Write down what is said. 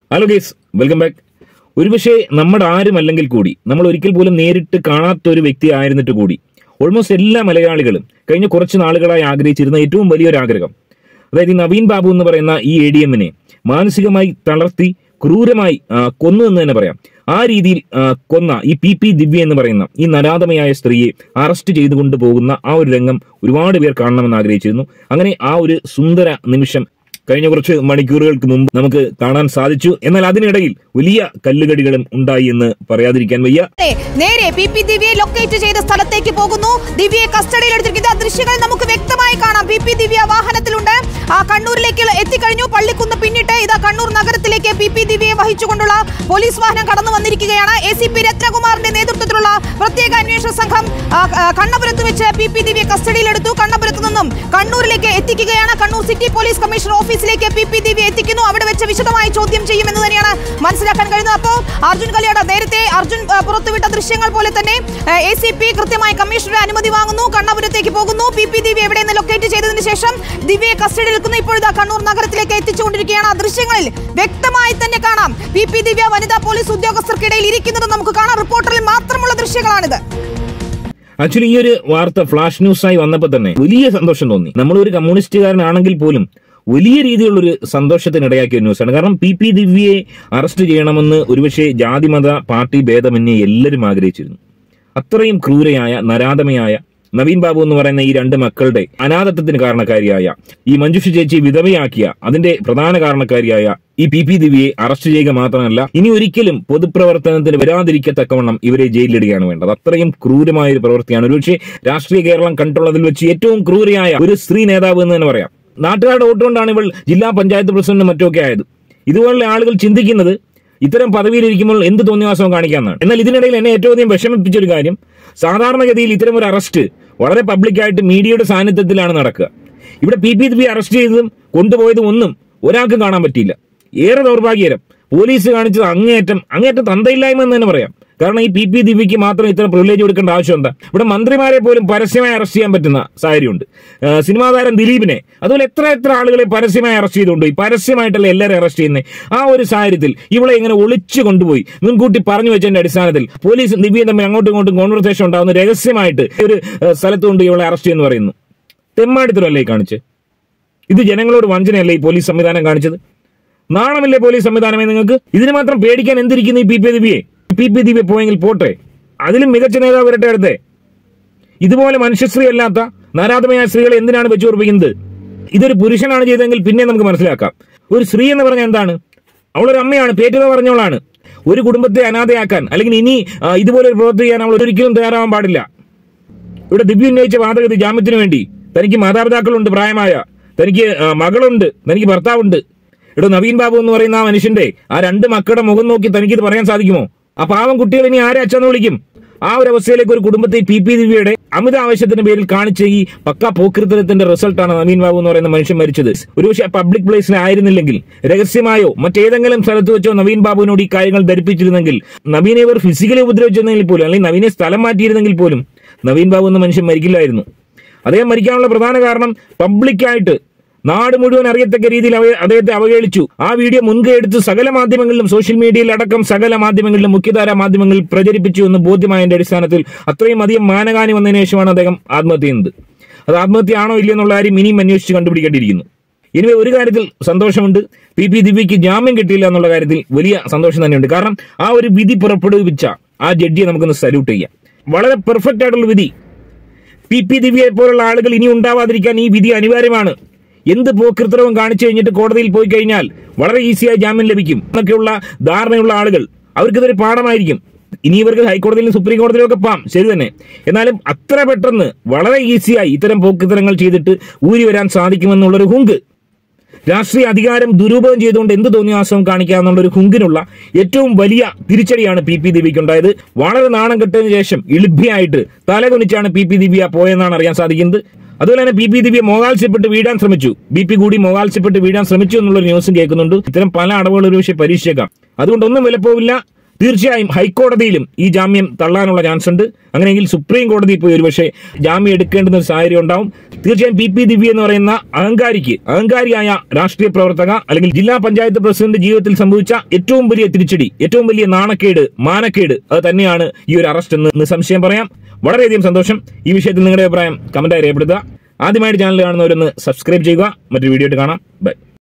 hello guys welcome back ഒരുപക്ഷെ നമ്മുടെ ആരുമല്ലെങ്കിൽ കൂടി നമ്മൾ ഒരിക്കൽ പോലും നേരിട്ട് കാണാത്ത ഒരു വ്യക്തി ആയിരുന്നിട്ട് കൂടി ഓൾമോസ്റ്റ് എല്ലാ മലയാളികളും കഴിഞ്ഞ കുറച്ച് നാളുകളായി ആഗ്രഹിച്ചിരുന്ന ഏറ്റവും വലിയൊരു ആഗ്രഹം അതായത് ഈ നവീൻ ബാബു എന്ന് പറയുന്ന ഈ എ ഡി എമ്മിനെ മാനസികമായി തളർത്തി ക്രൂരമായി ആ, കൊന്നു എന്ന് തന്നെ പറയാം ആ രീതിയിൽ ആ, കൊന്ന ഈ പി പി ദിവ്യ എന്ന് പറയുന്ന ഈ നരാധമയായ സ്ത്രീയെ അറസ്റ്റ് ചെയ്തുകൊണ്ട് പോകുന്ന ആ ഒരു രംഗം ഒരുപാട് പേർ കാണണമെന്ന് ആഗ്രഹിച്ചിരുന്നു അങ്ങനെ ആ ഒരു സുന്ദര നിമിഷം കഴിഞ്ഞ കുറച്ച് മണിക്കൂറുകൾക്ക് മുമ്പ് നമുക്ക് കാണാൻ സാധിച്ചു എന്നാൽ അതിനിടയിൽ വലിയ കല്ലുകടികളും ഉണ്ടായി എന്ന് പറയാതിരിക്കാൻ വയ്യ നേരെ, നേരെ പി പി ദിവ്യയെ ലൊക്കേറ്റ് ചെയ്ത സ്ഥലത്തേക്ക് പോകുന്നു ദിവ്യയെ കസ്റ്റഡിയിൽ എടുത്തിരിക്കുന്ന ദൃശ്യങ്ങൾ നമുക്ക് വ്യക്തമായി കാണാം പി പി ദിവ്യ വാഹനത്തിലുണ്ട് ആ കണ്ണൂരിലേക്ക് എത്തിക്കഴിഞ്ഞു പള്ളിക്കുന്ന് പിന്നിട്ട് ഇതാ കണ്ണൂർ നഗരത്തിലേക്ക് പി പി ദിവ്യയെ വഹിച്ചുകൊണ്ടുള്ള പോലീസ് വാഹനം കടന്നു വന്നിരിക്കുകയാണ് എ സി പി രത്നകുമാറിന്റെ നേതൃത്വത്തിലുള്ള പ്രത്യേക അന്വേഷണ സംഘം ആ, ആ, കണ്ണപുരത്ത് വെച്ച് പി പി ദിവ്യയെ കസ്റ്റഡിയിലെടുത്തു കണ്ണപുരത്ത് നിന്നും കണ്ണൂരിലേക്ക് എത്തിക്കുകയാണ് കണ്ണൂർ സിറ്റി പോലീസ് കമ്മീഷണർ ഓഫീസിലേക്ക് പി പി ദിവ്യ എത്തിക്കുന്നു അവിടെ വെച്ച് വിശദമായി ചോദ്യം ചെയ്യുമെന്ന് തന്നെയാണ് മനസ്സിലാക്കാൻ കഴിയുന്നത് അപ്പോൾ അർജുൻ കലിയുടെ നേരത്തെ അർജുൻ ആ, പുറത്തുവിട്ട ദൃശ്യങ്ങൾ പോലെ തന്നെ എ സി പി കൃത്യമായി കമ്മീഷണറുടെ അനുമതി വാങ്ങുന്നു കണ്ണപുരത്തേക്ക് പോകുന്നു പി പി ദിവ്യ എവിടെ നിന്ന് ലൊക്കേറ്റ് ചെയ്തതിനു ശേഷം ദിവ്യയെ കസ്റ്റഡിയിൽ എടുക്കുന്നു ഇപ്പോഴിതാ കണ്ണൂർ നഗരത്തിലേക്ക് എത്തിച്ചുകൊണ്ടിരിക്കുകയാണ് ആ ദൃശ്യങ്ങളിൽ വ്യക്തമായി തന്നെ കാണാം പി പി ദിവ്യ വനിതാ പോലീസ് ഉദ്യോഗസ്ഥർക്കിടയിൽ ഇരിക്കുന്നത് നമുക്ക് കാണാം റിപ്പോർട്ടറിൽ മാത്രമുള്ള ദൃശ്യങ്ങളാണിത് ആക്ച്വലി ഈ ഒരു വാർത്ത ഫ്ലാഷ് ന്യൂസായി വന്നപ്പോൾ തന്നെ വലിയ സന്തോഷം തോന്നി നമ്മൾ ഒരു കമ്മ്യൂണിസ്റ്റുകാരനാണെങ്കിൽ പോലും വലിയ രീതിയിലുള്ള ഒരു സന്തോഷത്തിന് ഇടയാക്കിയ ഒരു ന്യൂസാണ് കാരണം പി പി ദിവ്യയെ അറസ്റ്റ് ചെയ്യണമെന്ന് ഒരുപക്ഷെ ജാതിമത പാർട്ടി ഭേദമന്യേ എല്ലാവരും ആഗ്രഹിച്ചിരുന്നു അത്രയും ക്രൂരയായ നരാധമയായ നവീൻ ബാബു എന്ന് പറയുന്ന ഈ രണ്ട് മക്കളുടെ അനാഥത്വത്തിന് കാരണക്കാരിയായ ഈ മഞ്ജുഷ ചേച്ചി വിധവയാക്കിയ അതിന്റെ പ്രധാന കാരണക്കാരിയായ ഈ പി പി ദിവ്യയെ അറസ്റ്റ് ചെയ്യുക മാത്രമല്ല ഇനി ഒരിക്കലും പൊതുപ്രവർത്തനത്തിന് വരാതിരിക്കത്തക്കവണ്ണം ഇവരെ ജയിലിലിടുകയാണ് വേണ്ടത് അത്രയും ക്രൂരമായ ഒരു പ്രവൃത്തിയാണ് ഒരുപക്ഷെ രാഷ്ട്രീയ കേരളം കണ്ടുള്ളതിൽ വെച്ച് ഏറ്റവും ക്രൂരയായ ഒരു സ്ത്രീ നേതാവ് എന്ന് തന്നെ പറയാം നാട്ടുകാരുടെ വോട്ടുകൊണ്ടാണ് ഇവൾ ജില്ലാ പഞ്ചായത്ത് പ്രസിഡന്റും മറ്റുമൊക്കെ ആയത് ഇതുപോലുള്ള ആളുകൾ ചിന്തിക്കുന്നത് ഇത്തരം പദവിയിലിരിക്കുമ്പോൾ എന്ത് തോന്നിവാസവും കാണിക്കാമെന്നാണ് എന്നാൽ ഇതിനിടയിൽ എന്നെ ഏറ്റവും അധികം വിഷമിപ്പിച്ച ഒരു കാര്യം സാധാരണഗതിയിൽ ഇത്തരം ഒരു അറസ്റ്റ് വളരെ പബ്ലിക്കായിട്ട് മീഡിയയുടെ സാന്നിധ്യത്തിലാണ് നടക്കുക ഇവിടെ പി പി ദിവ്യ അറസ്റ്റ് ചെയ്തതും കൊണ്ടുപോയതും ഒന്നും ഒരാൾക്കും കാണാൻ പറ്റിയില്ല ഏറെ ദൗർഭാഗ്യകരം പോലീസ് കാണിച്ചത് അങ്ങേയറ്റം അങ്ങേയറ്റം തന്തയില്ലായ്മ എന്ന് തന്നെ പറയാം കാരണം ഈ പി പി ദിവ്യക്ക് മാത്രം ഇത്ര പ്രിവിലേജ് കൊടുക്കേണ്ട ആവശ്യം എന്താ ഇവിടെ മന്ത്രിമാരെ പോലും പരസ്യമായി അറസ്റ്റ് ചെയ്യാൻ പറ്റുന്ന സാഹചര്യമുണ്ട് ആ, സിനിമാ താരം ദിലീപിനെ അതുപോലെ എത്ര എത്ര ആളുകളെ പരസ്യമായി അറസ്റ്റ് ചെയ്തുകൊണ്ട് ഈ പരസ്യമായിട്ടല്ല എല്ലാവരും അറസ്റ്റ് ചെയ്യുന്നത് ആ ഒരു സാഹചര്യത്തിൽ ഇവളെ ഇങ്ങനെ ഒളിച്ചു കൊണ്ടുപോയി മുൻകൂട്ടി പറഞ്ഞു വെച്ചതിന്റെ അടിസ്ഥാനത്തിൽ പോലീസ് ദിവ്യയും തമ്മിൽ അങ്ങോട്ടും ഇങ്ങോട്ടും കോൺവെർസേഷൻ ഉണ്ടാകുന്ന രഹസ്യമായിട്ട് ഒരു ആ, സ്ഥലത്ത് കൊണ്ട് ഇവളെ അറസ്റ്റ് ചെയ്യുന്നു പറയുന്നു തെമ്മാടിത്തരമല്ലേ ഈ കാണിച്ച് ഇത് ജനങ്ങളോട് വഞ്ചനയല്ലേ ഈ പോലീസ് സംവിധാനം കാണിച്ചത് നാണമില്ലേ പോലീസ് സംവിധാനമേ നിങ്ങൾക്ക് ഇതിന് മാത്രം പേടിക്കാൻ എന്തിരിക്കുന്നു ഈ പി പി ദിവ്യയെ പി പി ദിവ്യ പോയെങ്കിൽ പോട്ടെ അതിലും മികച്ച നേതാവ് വരട്ടെ അടുത്തേ ഇതുപോലെ മനുഷ്യശ്രീ അല്ലാത്ത നാരാധമയായ സ്ത്രീകളെ എന്തിനാണ് വെച്ചു ഉറപ്പിക്കുന്നത് ഇതൊരു പുരുഷനാണ് ചെയ്തതെങ്കിൽ പിന്നെ നമുക്ക് മനസ്സിലാക്കാം ഒരു സ്ത്രീ എന്ന് പറഞ്ഞാൽ എന്താണ് അവളൊരു അമ്മയാണ് പേറ്റുക പറഞ്ഞവളാണ് ഒരു കുടുംബത്തെ അനാഥയാക്കാൻ അല്ലെങ്കിൽ ഇനി ആ, ഇതുപോലെ ഒരു പ്രവൃത്തി ചെയ്യാൻ അവൾ ഒരിക്കലും തയ്യാറാവാൻ പാടില്ല ഇവിടെ ദിവ്യ ഉന്നയിച്ച വാദഗതി ജാമ്യത്തിന് വേണ്ടി തനിക്ക് മാതാപിതാക്കളുണ്ട് പ്രായമായ തനിക്ക് ആ, മകളുണ്ട് തനിക്ക് ഭർത്താവുണ്ട് ഇവിടെ നവീൻ ബാബു എന്ന് പറയുന്ന ആ മനുഷ്യന്റെ ആ രണ്ട് മക്കളുടെ മുഖം നോക്കി തനിക്ക് ഇത് പറയാൻ സാധിക്കുമോ ആ പാവം കുട്ടികൾ ഇനി ആരെ അച്ഛന്ന് വിളിക്കും ആ ഒരു അവസ്ഥയിലേക്ക് ഒരു കുടുംബത്തെ പി പി ദിവ്യയുടെ അമിത ആവശ്യത്തിന്റെ പേരിൽ കാണിച്ച ഈ പക്ക പോക്കൃത്തരത്തിന്റെ റിസൾട്ടാണ് നവീൻ ബാബു എന്ന് പറയുന്ന മനുഷ്യൻ മരിച്ചത് ഒരുപക്ഷെ പബ്ലിക് പ്ലേസിൽ ആയിരുന്നില്ലെങ്കിൽ രഹസ്യമായോ മറ്റേതെങ്കിലും സ്ഥലത്ത് വെച്ചോ നവീൻ ബാബുവിനോട് ഈ കാര്യങ്ങൾ ധരിപ്പിച്ചിരുന്നെങ്കിൽ നവീനെ ഇവർ ഫിസിക്കലി ഉപദ്രവിച്ചിരുന്നെങ്കിൽ പോലും അല്ലെങ്കിൽ നവീനെ സ്ഥലം മാറ്റിയിരുന്നെങ്കിൽ പോലും നവീൻ ബാബു എന്ന മനുഷ്യൻ മരിക്കില്ലായിരുന്നു അദ്ദേഹം മരിക്കാനുള്ള പ്രധാന കാരണം പബ്ലിക്കായിട്ട് നാട് മുഴുവൻ അറിയത്തക്ക രീതിയിൽ അവ- അദ്ദേഹത്തെ അവഹേളിച്ചു ആ വീഡിയോ മുൻകൈ എടുത്ത് സകല മാധ്യമങ്ങളിലും സോഷ്യൽ മീഡിയയിൽ അടക്കം സകല മാധ്യമങ്ങളിലും മുഖ്യധാര മാധ്യമങ്ങളിൽ പ്രചരിപ്പിച്ചു എന്ന് ബോധ്യമായതിന്റെ അടിസ്ഥാനത്തിൽ അത്രയും അധികം മാനഹാനി വന്നതിന് ശേഷമാണ് അദ്ദേഹം ആത്മഹത്യ ചെയ്യുന്നത് അത് ആത്മഹത്യയാണോ ഇല്ലയെന്നുള്ള കാര്യം ഇനിയും അന്വേഷിച്ച് കണ്ടുപിടിക്കേണ്ടിയിരിക്കുന്നു ഇനി ഒരു കാര്യത്തിൽ സന്തോഷമുണ്ട് പി പി ദിവ്യയ്ക്ക് ജാമ്യം കിട്ടിയില്ല എന്നുള്ള കാര്യത്തിൽ വലിയ സന്തോഷം തന്നെയുണ്ട് കാരണം ആ ഒരു വിധി പുറപ്പെടുവിച്ച ആ ജഡ്ജിയെ നമുക്കൊന്ന് സല്യൂട്ട് ചെയ്യാം വളരെ പെർഫെക്റ്റ് ആയിട്ടുള്ള വിധി പി പി ദിവ്യയെ പോലുള്ള ആളുകൾ ഇനി ഉണ്ടാവാതിരിക്കാൻ ഈ വിധി അനിവാര്യമാണ് എന്ത് പോക്കൃത്രവും കാണിച്ചു കഴിഞ്ഞിട്ട് കോടതിയിൽ പോയി കഴിഞ്ഞാൽ വളരെ ഈസിയായി ജാമ്യം ലഭിക്കും എന്നൊക്കെയുള്ള ധാരണയുള്ള ആളുകൾ അവർക്കിതൊരു പാഠമായിരിക്കും ഇനി ഇവർക്ക് ഹൈക്കോടതിയിലും സുപ്രീം കോടതിയിലും ഒക്കെ പാം ശരി തന്നെ എന്നാലും അത്ര പെട്ടെന്ന് വളരെ ഈസിയായി ഇത്തരം പോക്കൃത്തരങ്ങൾ ചെയ്തിട്ട് ഊരി വരാൻ സാധിക്കുമെന്നുള്ളൊരു ഹുങ്ക് രാഷ്ട്രീയ അധികാരം ദുരുപയോഗം ചെയ്തുകൊണ്ട് എന്ത് തോന്നിയാസവും കാണിക്കാന്നുള്ള ഒരു ഹുങ്കിനുള്ള ഏറ്റവും വലിയ തിരിച്ചടിയാണ് പി പി ദിവ്യക്കുണ്ടായത് വളരെ നാണം കെട്ടതിന് ശേഷം ഇളിഭ്യായിട്ട് തലകുനിച്ചാണ് പി പി ദിവ്യ പോയെന്നാണ് അറിയാൻ സാധിക്കുന്നത് അതുപോലെ തന്നെ പി പി ദിവ്യ മോകാത്സ്യപ്പെട്ട് വീഴാൻ ശ്രമിച്ചു ബി പി കൂടി മോകാത്സ്യപ്പെട്ട് വീഴാൻ ശ്രമിച്ചു എന്നുള്ള ന്യൂസും കേൾക്കുന്നുണ്ട് ഇത്തരം പല അടവുകൾ ഒരു പക്ഷേ പരീക്ഷിച്ചേക്കാം അതുകൊണ്ടൊന്നും വിലപ്പോവില്ല തീർച്ചയായും ഹൈക്കോടതിയിലും ഈ ജാമ്യം തള്ളാനുള്ള ചാൻസ് ഉണ്ട് അങ്ങനെയെങ്കിൽ സുപ്രീം കോടതി പോയി ഒരുപക്ഷെ ജാമ്യം എടുക്കേണ്ടുന്ന ഒരു സാഹചര്യം ഉണ്ടാവും തീർച്ചയായും പി പി ദിവ്യ എന്ന് പറയുന്ന അഹങ്കാരിക്ക് അഹങ്കാരിയായ രാഷ്ട്രീയ പ്രവർത്തക അല്ലെങ്കിൽ ജില്ലാ പഞ്ചായത്ത് പ്രസിഡന്റ് ജീവിതത്തിൽ സംഭവിച്ച ഏറ്റവും വലിയ തിരിച്ചടി ഏറ്റവും വലിയ നാണക്കേട് മാനക്കേട് അത് തന്നെയാണ് ഈ ഒരു അറസ്റ്റ് എന്ന് നിസ്സംശയം പറയാം വളരെയധികം സന്തോഷം ഈ വിഷയത്തിൽ നിങ്ങളുടെ അഭിപ്രായം കമന്റായി രേഖപ്പെടുത്തുക ആദ്യമായിട്ട് ചാനൽ കാണുന്നവരൊന്ന് സബ്സ്ക്രൈബ് ചെയ്യുക മറ്റൊരു വീഡിയോ ആയിട്ട് കാണാം ബൈ